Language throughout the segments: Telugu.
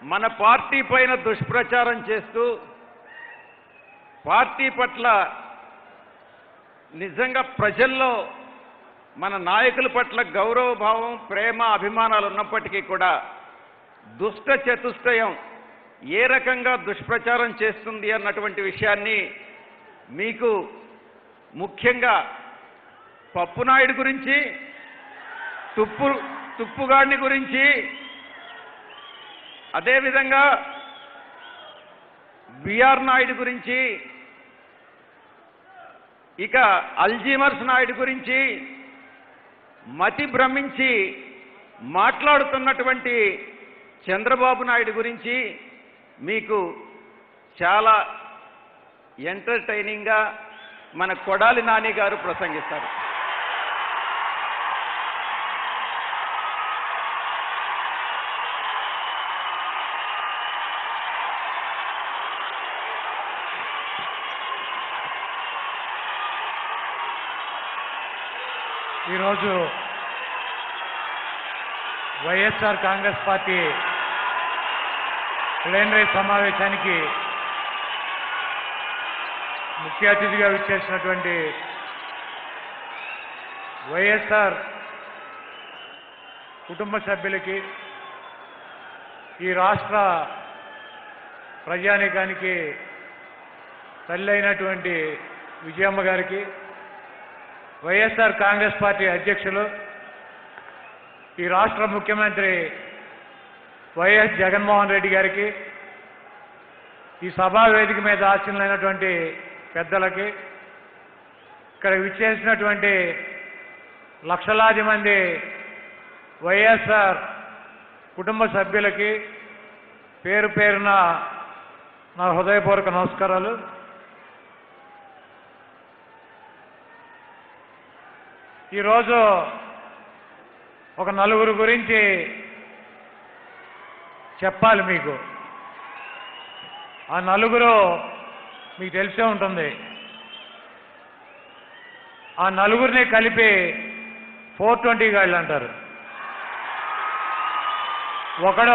మన పార్టీ పైన దుష్ప్రచారం చేస్తూ పార్టీ పట్ల నిజంగా ప్రజల్లో మన నాయకుల పట్ల గౌరవభావం ప్రేమ అభిమానాలు ఉన్నప్పటికీ కూడా దుష్ట చతుష్టయం ఏ రకంగా దుష్ప్రచారం చేస్తుంది అన్నటువంటి విషయాన్ని మీకు ముఖ్యంగా పప్పునాయుడు గురించి తుప్పు తుప్పుగాడిని గురించి అదేవిధంగా బిఆర్ నాయుడు గురించి ఇక అల్జీమర్స్ నాయుడు గురించి మతి భ్రమించి మాట్లాడుతున్నటువంటి చంద్రబాబు నాయుడు గురించి మీకు చాలా ఎంటర్టైనింగ్గా మన కొడాలి నాని గారు ప్రసంగిస్తారు ఈరోజు వైఎస్ఆర్ కాంగ్రెస్ పార్టీ ప్లేనరీ సమావేశానికి ముఖ్య అతిథిగా విచ్చేసినటువంటి వైఎస్ఆర్ కుటుంబ సభ్యులకి ఈ రాష్ట్ర ప్రజానీకానికి తల్లి అయినటువంటి విజయమ్మ గారికి వైఎస్ఆర్ కాంగ్రెస్ పార్టీ అధ్యక్షులు ఈ రాష్ట్ర ముఖ్యమంత్రి వైఎస్ జగన్మోహన్ రెడ్డి గారికి ఈ సభా వేదిక మీద ఆశీనులైనటువంటి పెద్దలకి ఇక్కడ విచ్చేసినటువంటి లక్షలాది మంది వైఎస్ఆర్ కుటుంబ సభ్యులకి పేరు పేరున నా హృదయపూర్వక నమస్కారాలు ఈరోజు ఒక నలుగురు గురించి చెప్పాలి మీకు ఆ నలుగురు మీకు తెలిసే ఉంటుంది ఆ నలుగురిని కలిపి ఫోర్ ట్వంటీ గాళ్ళు అంటారు ఒకడు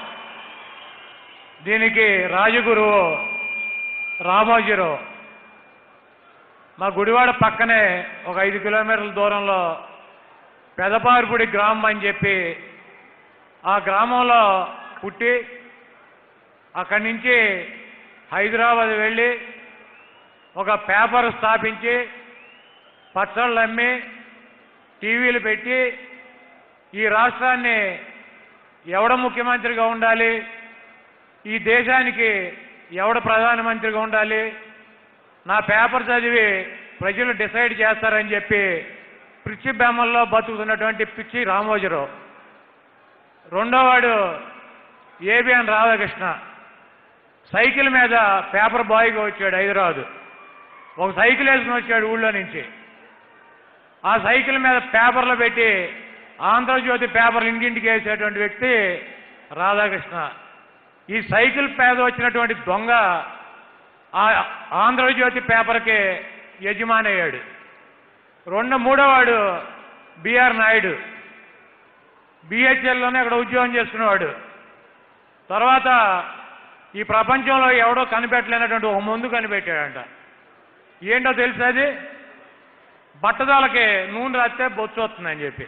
దీనికి రాజగురువు రామోజీరావు మా గుడివాడ పక్కనే ఒక ఐదు కిలోమీటర్ల దూరంలో పెదపారుపుడి గ్రామం అని చెప్పి ఆ గ్రామంలో పుట్టి అక్కడి నుంచి హైదరాబాద్ వెళ్ళి ఒక పేపర్ స్థాపించి పచ్చళ్ళు అమ్మి టీవీలు పెట్టి ఈ రాష్ట్రాన్ని ఎవడ ముఖ్యమంత్రిగా ఉండాలి ఈ దేశానికి ఎవడ ప్రధానమంత్రిగా ఉండాలి నా పేపర్ చదివి ప్రజలు డిసైడ్ చేస్తారని చెప్పి పిచ్చి బెమ్మల్లో బతుకుతున్నటువంటి పిచ్చి రామోజీరావు రెండోవాడు ఏబిఎన్ రాధాకృష్ణ సైకిల్ మీద పేపర్ బాయ్గా వచ్చాడు హైదరాబాద్ ఒక సైకిల్ వేసుకుని వచ్చాడు ఊళ్ళో నుంచి ఆ సైకిల్ మీద పేపర్లు పెట్టి ఆంధ్రజ్యోతి పేపర్లు ఇంటింటికి వేసేటువంటి వ్యక్తి రాధాకృష్ణ ఈ సైకిల్ పేద వచ్చినటువంటి దొంగ ఆ ఆంధ్రజ్యోతి పేపర్కి యజమాని అయ్యాడు రెండు మూడోవాడు బిఆర్ నాయుడు బిహెచ్ఎల్లోనే అక్కడ ఉద్యోగం చేసుకునేవాడు తర్వాత ఈ ప్రపంచంలో ఎవడో కనిపెట్టలేనటువంటి ఒక ముందు కనిపెట్టాడంట ఏంటో తెలుసా అది బట్టదాలకి నూనె రాస్తే బొచ్చు వస్తుందని చెప్పి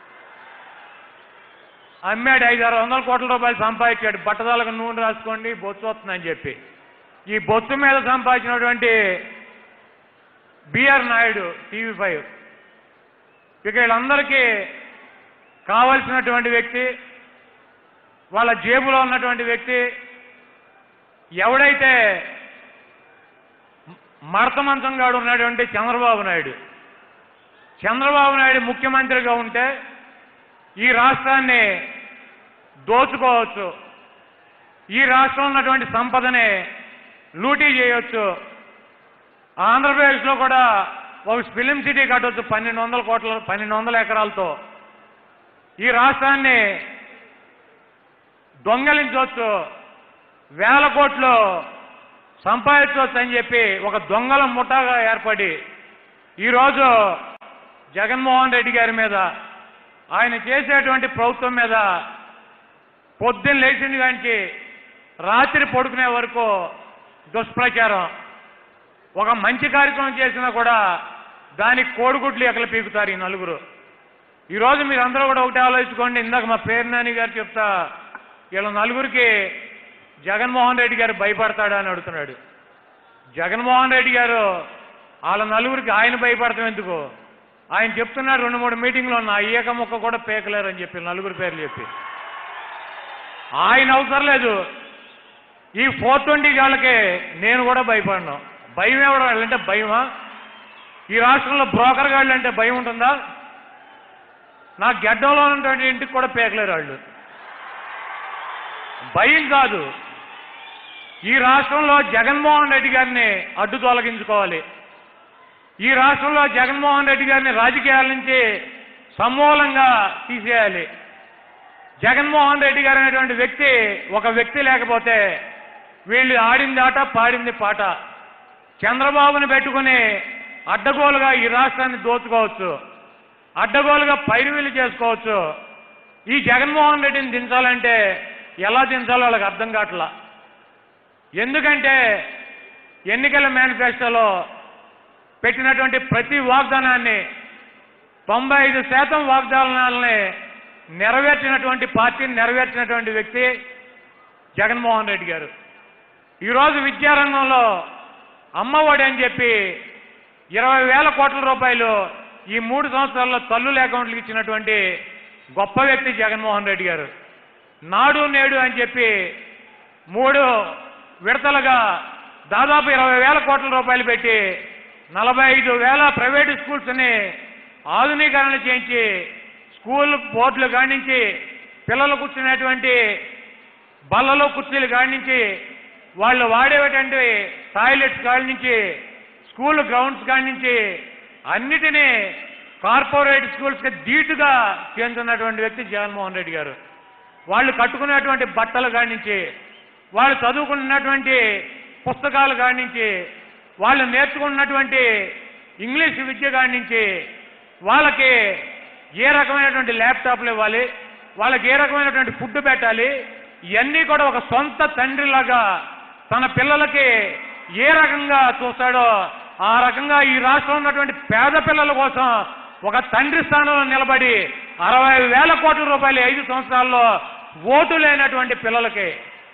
అమ్మాడు ఐదు ఆరు వందల కోట్ల రూపాయలు సంపాదించాడు బట్టదాలకు నూనె రాసుకోండి బొచ్చు వస్తుందని చెప్పి ఈ బొత్తు మీద సంపాదించినటువంటి బిఆర్ నాయుడు టీవీ ఫైవ్ ఇక వీళ్ళందరికీ కావలసినటువంటి వ్యక్తి వాళ్ళ జేబులో ఉన్నటువంటి వ్యక్తి ఎవడైతే మడత మంచంగాడు ఉన్నటువంటి చంద్రబాబు నాయుడు చంద్రబాబు నాయుడు ముఖ్యమంత్రిగా ఉంటే ఈ రాష్ట్రాన్ని దోచుకోవచ్చు ఈ రాష్ట్రంలో ఉన్నటువంటి సంపదని లూటీ చేయొచ్చు ఆంధ్రప్రదేశ్లో కూడా ఒక ఫిలిం సిటీ కట్టవచ్చు పన్నెండు వందల కోట్ల పన్నెండు వందల ఎకరాలతో ఈ రాష్ట్రాన్ని దొంగలించవచ్చు వేల కోట్లు సంపాదించవచ్చు అని చెప్పి ఒక దొంగల ముఠాగా ఏర్పడి ఈరోజు జగన్మోహన్ రెడ్డి గారి మీద ఆయన చేసేటువంటి ప్రభుత్వం మీద పొద్దున్న లేచింది కాంచి రాత్రి పడుకునే వరకు దుష్ప్రచారం ఒక మంచి కార్యక్రమం చేసినా కూడా దానికి కోడిగుడ్లు ఎకలు పీకుతారు ఈ నలుగురు ఈరోజు మీరు అందరూ కూడా ఒకటి ఆలోచించుకోండి ఇందాక మా పేరు నాని గారు చెప్తా వీళ్ళ నలుగురికి జగన్మోహన్ రెడ్డి గారు భయపడతాడా అని అడుగుతున్నాడు జగన్మోహన్ రెడ్డి గారు వాళ్ళ నలుగురికి ఆయన భయపడతాం ఎందుకు ఆయన చెప్తున్నారు రెండు మూడు మీటింగ్లో నా అయ్యక ముక్క కూడా పేకలేరు అని చెప్పి నలుగురు పేర్లు చెప్పి ఆయన అవసరం లేదు ఈ ఫోర్ ట్వంటీ వాళ్ళకి నేను కూడా భయపడను భయం ఎవరు అంటే భయమా ఈ రాష్ట్రంలో బ్రోకర్ గాళ్ళు అంటే భయం ఉంటుందా నా గడ్డంలో ఉన్నటువంటి ఇంటికి కూడా పేకలేరు వాళ్ళు భయం కాదు ఈ రాష్ట్రంలో జగన్మోహన్ రెడ్డి గారిని అడ్డు తొలగించుకోవాలి ఈ రాష్ట్రంలో జగన్మోహన్ రెడ్డి గారిని రాజకీయాల నుంచి సమూలంగా తీసేయాలి జగన్మోహన్ రెడ్డి గారు అనేటువంటి వ్యక్తి ఒక వ్యక్తి లేకపోతే వీళ్ళు ఆడింది ఆట పాడింది పాట చంద్రబాబుని పెట్టుకుని అడ్డగోలుగా ఈ రాష్ట్రాన్ని దోచుకోవచ్చు అడ్డగోలుగా పైరువీలు చేసుకోవచ్చు ఈ జగన్మోహన్ రెడ్డిని దించాలంటే ఎలా దించాలో వాళ్ళకి అర్థం కావట్లా ఎందుకంటే ఎన్నికల మేనిఫెస్టోలో పెట్టినటువంటి ప్రతి వాగ్దానాన్ని తొంభై ఐదు శాతం వాగ్దానాలని నెరవేర్చినటువంటి పార్టీని నెరవేర్చినటువంటి వ్యక్తి జగన్మోహన్ రెడ్డి గారు ఈరోజు విద్యారంగంలో అమ్మఒడి అని చెప్పి ఇరవై వేల కోట్ల రూపాయలు ఈ మూడు సంవత్సరాల్లో తల్లుల అకౌంట్లకు ఇచ్చినటువంటి గొప్ప వ్యక్తి జగన్మోహన్ రెడ్డి గారు నాడు నేడు అని చెప్పి మూడు విడతలుగా దాదాపు ఇరవై వేల కోట్ల రూపాయలు పెట్టి నలభై ఐదు వేల ప్రైవేటు స్కూల్స్ని ఆధునీకరణ చేయించి స్కూల్ బోర్డులు కానించి పిల్లలు కూర్చునేటువంటి బల్లలో కుర్చీలు కానించి వాళ్ళు వాడేటువంటి టాయిలెట్స్ కానించి స్కూల్ గ్రౌండ్స్ కానించి అన్నిటినీ కార్పొరేట్ స్కూల్స్కి ధీటుగా చేస్తున్నటువంటి వ్యక్తి జగన్మోహన్ రెడ్డి గారు వాళ్ళు కట్టుకునేటువంటి బట్టలు కానించి వాళ్ళు చదువుకున్నటువంటి పుస్తకాలు కానించి వాళ్ళు నేర్చుకున్నటువంటి ఇంగ్లీష్ విద్య కానించి వాళ్ళకి ఏ రకమైనటువంటి ల్యాప్టాప్లు ఇవ్వాలి వాళ్ళకి ఏ రకమైనటువంటి ఫుడ్ పెట్టాలి ఇవన్నీ కూడా ఒక సొంత తండ్రిలాగా తన పిల్లలకి ఏ రకంగా చూస్తాడో ఆ రకంగా ఈ రాష్ట్రంలో ఉన్నటువంటి పేద పిల్లల కోసం ఒక తండ్రి స్థానంలో నిలబడి అరవై వేల కోట్ల రూపాయలు ఐదు సంవత్సరాల్లో ఓటు లేనటువంటి పిల్లలకి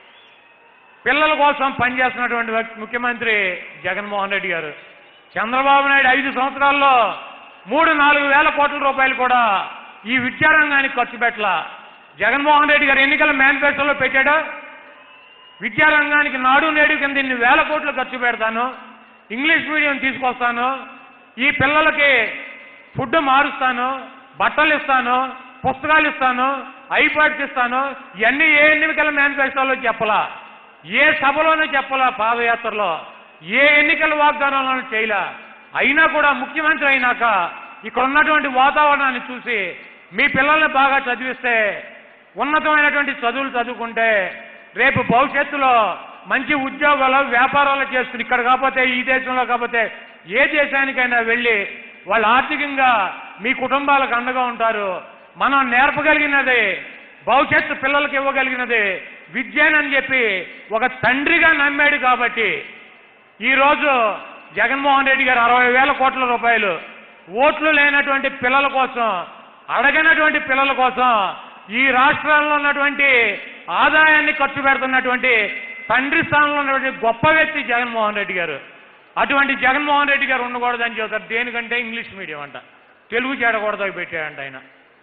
పిల్లల కోసం పనిచేస్తున్నటువంటి వ్యక్తి ముఖ్యమంత్రి జగన్మోహన్ రెడ్డి గారు చంద్రబాబు నాయుడు ఐదు సంవత్సరాల్లో మూడు నాలుగు వేల కోట్ల రూపాయలు కూడా ఈ విద్యారంగానికి ఖర్చు పెట్టలా జగన్మోహన్ రెడ్డి గారు ఎన్నికల మేనిఫెస్టోలో పెట్టాడా విద్యారంగానికి నాడు నేడు కింద ఇన్ని వేల కోట్లు ఖర్చు పెడతాను ఇంగ్లీష్ మీడియం తీసుకొస్తాను ఈ పిల్లలకి ఫుడ్ మారుస్తాను బట్టలు ఇస్తాను పుస్తకాలు ఇస్తాను ఐపాడ్స్ ఇస్తాను ఇవన్నీ ఏ ఎన్నికల మేనిఫెస్టోలో చెప్పలా ఏ సభలోనూ చెప్పలా పాదయాత్రలో ఏ ఎన్నికల వాగ్దానంలోనూ చేయలా అయినా కూడా ముఖ్యమంత్రి అయినాక ఇక్కడ ఉన్నటువంటి వాతావరణాన్ని చూసి మీ పిల్లల్ని బాగా చదివిస్తే ఉన్నతమైనటువంటి చదువులు చదువుకుంటే రేపు భవిష్యత్తులో మంచి ఉద్యోగాలు వ్యాపారాలు చేసుకుని ఇక్కడ కాకపోతే ఈ దేశంలో కాకపోతే ఏ దేశానికైనా వెళ్ళి వాళ్ళు ఆర్థికంగా మీ కుటుంబాలకు అండగా ఉంటారు మనం నేర్పగలిగినది భవిష్యత్తు పిల్లలకు ఇవ్వగలిగినది విద్యనని చెప్పి ఒక తండ్రిగా నమ్మాడు కాబట్టి ఈరోజు జగన్మోహన్ రెడ్డి గారు అరవై వేల కోట్ల రూపాయలు ఓట్లు లేనటువంటి పిల్లల కోసం అడగనటువంటి పిల్లల కోసం ఈ రాష్ట్రాల్లో ఉన్నటువంటి ఆదాయాన్ని ఖర్చు పెడుతున్నటువంటి తండ్రి స్థానంలో ఉన్నటువంటి గొప్ప వ్యక్తి జగన్మోహన్ రెడ్డి గారు అటువంటి జగన్మోహన్ రెడ్డి గారు ఉండకూడదని చెబుతారు దేనికంటే ఇంగ్లీష్ మీడియం అంట తెలుగు చెడకూడదు పెట్టాడంట ఆయన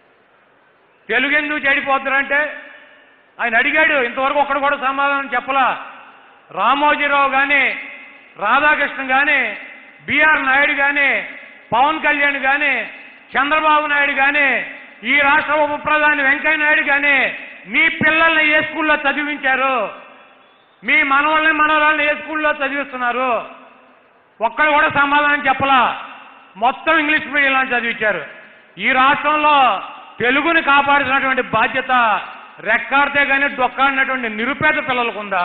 తెలుగు ఎందుకు చెడిపోతారంటే ఆయన అడిగాడు ఇంతవరకు ఒక్కడు కూడా సమాధానం చెప్పలా రామోజీరావు కానీ రాధాకృష్ణ కానీ బిఆర్ నాయుడు కానీ పవన్ కళ్యాణ్ కానీ చంద్రబాబు నాయుడు కానీ ఈ రాష్ట్ర ఉప ప్రధాని వెంకయ్య నాయుడు కానీ మీ పిల్లల్ని ఏ స్కూల్లో చదివించారు మీ మనవాళ్ళని మనవాళ్ళని ఏ స్కూల్లో చదివిస్తున్నారు ఒక్కడు కూడా సమాధానం చెప్పలా మొత్తం ఇంగ్లీష్ మీడియంలో చదివించారు ఈ రాష్ట్రంలో తెలుగుని కాపాడుతున్నటువంటి బాధ్యత రెక్కాడితే కానీ డొక్కాడినటువంటి నిరుపేద పిల్లలకు ఉందా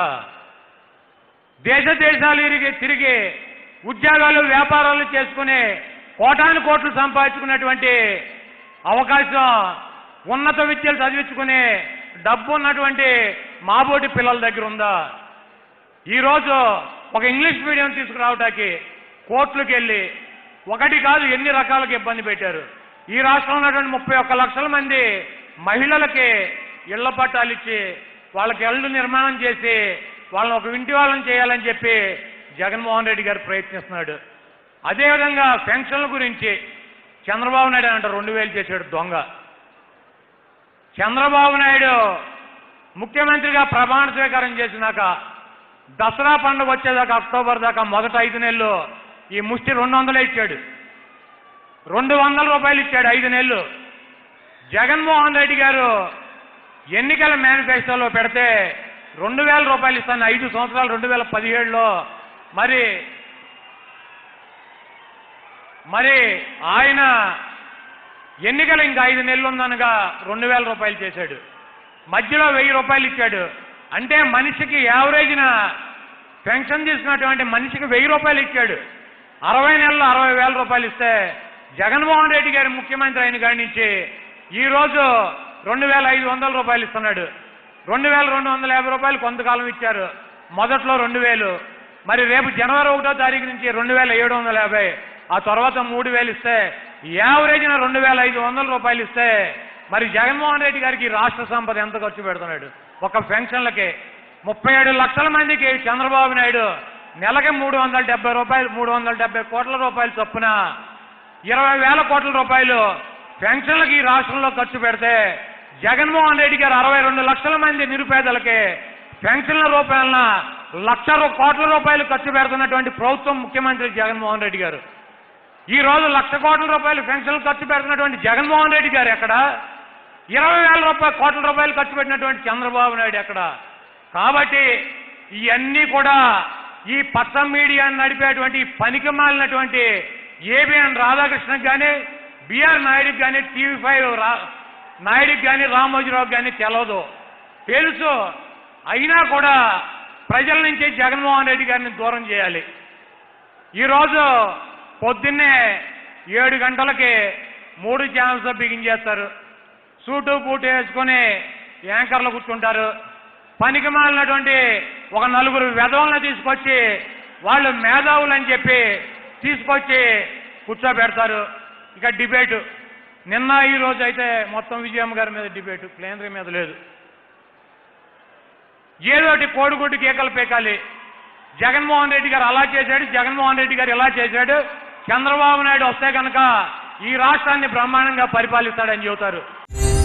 దేశ దేశాలు తిరిగి తిరిగి ఉద్యోగాలు వ్యాపారాలు చేసుకుని కోటాను కోట్లు సంపాదించుకున్నటువంటి అవకాశం ఉన్నత విద్యలు చదివించుకుని డబ్బు ఉన్నటువంటి మాబోటి పిల్లల దగ్గర ఉందా ఈరోజు ఒక ఇంగ్లీష్ మీడియం తీసుకురావటానికి కోర్టులకు వెళ్ళి ఒకటి కాదు ఎన్ని రకాలకు ఇబ్బంది పెట్టారు ఈ రాష్ట్రంలో ఉన్నటువంటి ముప్పై ఒక్క లక్షల మంది మహిళలకి ఇళ్ల పట్టాలు ఇచ్చి వాళ్ళకి ఇళ్ళు నిర్మాణం చేసి వాళ్ళని ఒక ఇంటి వాళ్ళని చేయాలని చెప్పి జగన్మోహన్ రెడ్డి గారు ప్రయత్నిస్తున్నాడు అదేవిధంగా పెన్షన్ల గురించి చంద్రబాబు నాయుడు అంట రెండు వేలు చేశాడు దొంగ చంద్రబాబు నాయుడు ముఖ్యమంత్రిగా ప్రమాణ స్వీకారం చేసినాక దసరా పండుగ వచ్చేదాకా అక్టోబర్ దాకా మొదటి ఐదు నెలలు ఈ ముష్టి రెండు వందలే ఇచ్చాడు రెండు వందల రూపాయలు ఇచ్చాడు ఐదు నెలలు జగన్మోహన్ రెడ్డి గారు ఎన్నికల మేనిఫెస్టోలో పెడితే రెండు వేల రూపాయలు ఇస్తాను ఐదు సంవత్సరాలు రెండు వేల పదిహేడులో మరి మరి ఆయన ఎన్నికలు ఇంకా ఐదు నెలలు ఉందనగా రెండు వేల రూపాయలు చేశాడు మధ్యలో వెయ్యి రూపాయలు ఇచ్చాడు అంటే మనిషికి యావరేజ్న పెన్షన్ తీసుకున్నటువంటి మనిషికి వెయ్యి రూపాయలు ఇచ్చాడు అరవై నెలలు అరవై వేల రూపాయలు ఇస్తే జగన్మోహన్ రెడ్డి గారి ముఖ్యమంత్రి అయిన కాడి నుంచి ఈ రోజు రెండు వేల ఐదు వందల రూపాయలు ఇస్తున్నాడు రెండు వేల రెండు వందల యాభై రూపాయలు కొంతకాలం ఇచ్చారు మొదట్లో రెండు వేలు మరి రేపు జనవరి ఒకటో తారీఖు నుంచి రెండు వేల ఏడు వందల యాభై ఆ తర్వాత మూడు వేలు ఇస్తే యావరేజ్న రెండు వేల ఐదు వందల రూపాయలు ఇస్తే మరి జగన్మోహన్ రెడ్డి గారికి రాష్ట్ర సంపద ఎంత ఖర్చు పెడుతున్నాడు ఒక పెన్షన్లకి ముప్పై ఏడు లక్షల మందికి చంద్రబాబు నాయుడు నెలకి మూడు వందల డెబ్బై రూపాయలు మూడు వందల డెబ్బై కోట్ల రూపాయలు చొప్పున ఇరవై వేల కోట్ల రూపాయలు పెన్షన్లకి ఈ రాష్ట్రంలో ఖర్చు పెడితే జగన్మోహన్ రెడ్డి గారు అరవై రెండు లక్షల మంది నిరుపేదలకి పెన్షన్ల రూపాయల లక్ష రూ- కోట్ల రూపాయలు ఖర్చు పెడుతున్నటువంటి ప్రభుత్వం ముఖ్యమంత్రి జగన్మోహన్ రెడ్డి గారు ఈ రోజు లక్ష కోట్ల రూపాయలు పెన్షన్లు ఖర్చు పెడుతున్నటువంటి జగన్మోహన్ రెడ్డి గారు ఎక్కడ ఇరవై వేల రూపాయల కోట్ల రూపాయలు ఖర్చు పెట్టినటువంటి చంద్రబాబు నాయుడు ఎక్కడ కాబట్టి ఇవన్నీ కూడా ఈ పచ్చ మీడియాని నడిపేటువంటి పనికి మాలినటువంటి ఏబిఎన్ రాధాకృష్ణకి కానీ బిఆర్ నాయుడుకి కానీ టీవీ ఫైవ్ రా నాయుడుకి కానీ రామోజీరావుకి కానీ తెలవదు తెలుసు అయినా కూడా ప్రజల నుంచి జగన్మోహన్ రెడ్డి గారిని దూరం చేయాలి ఈరోజు పొద్దున్నే ఏడు గంటలకి మూడు ఛానల్స్ బిగించేస్తారు సూటు బూటు వేసుకొని యాంకర్లు కూర్చుంటారు పనికి మాలినటువంటి ఒక నలుగురు వెధవలను తీసుకొచ్చి వాళ్ళు మేధావులు అని చెప్పి తీసుకొచ్చి కూర్చోబెడతారు ఇక డిబేటు నిన్న ఈ రోజు అయితే మొత్తం విజయమ్మ గారి మీద డిబేటు ప్లేనరీ మీద లేదు ఏదోటి కోడిగుడ్డు కేకలు పేకాలి జగన్మోహన్ రెడ్డి గారు అలా చేశాడు జగన్మోహన్ రెడ్డి గారు ఇలా చేశాడు చంద్రబాబు నాయుడు వస్తే కనుక ఈ రాష్ట్రాన్ని బ్రహ్మాండంగా పరిపాలిస్తాడని చెబుతారు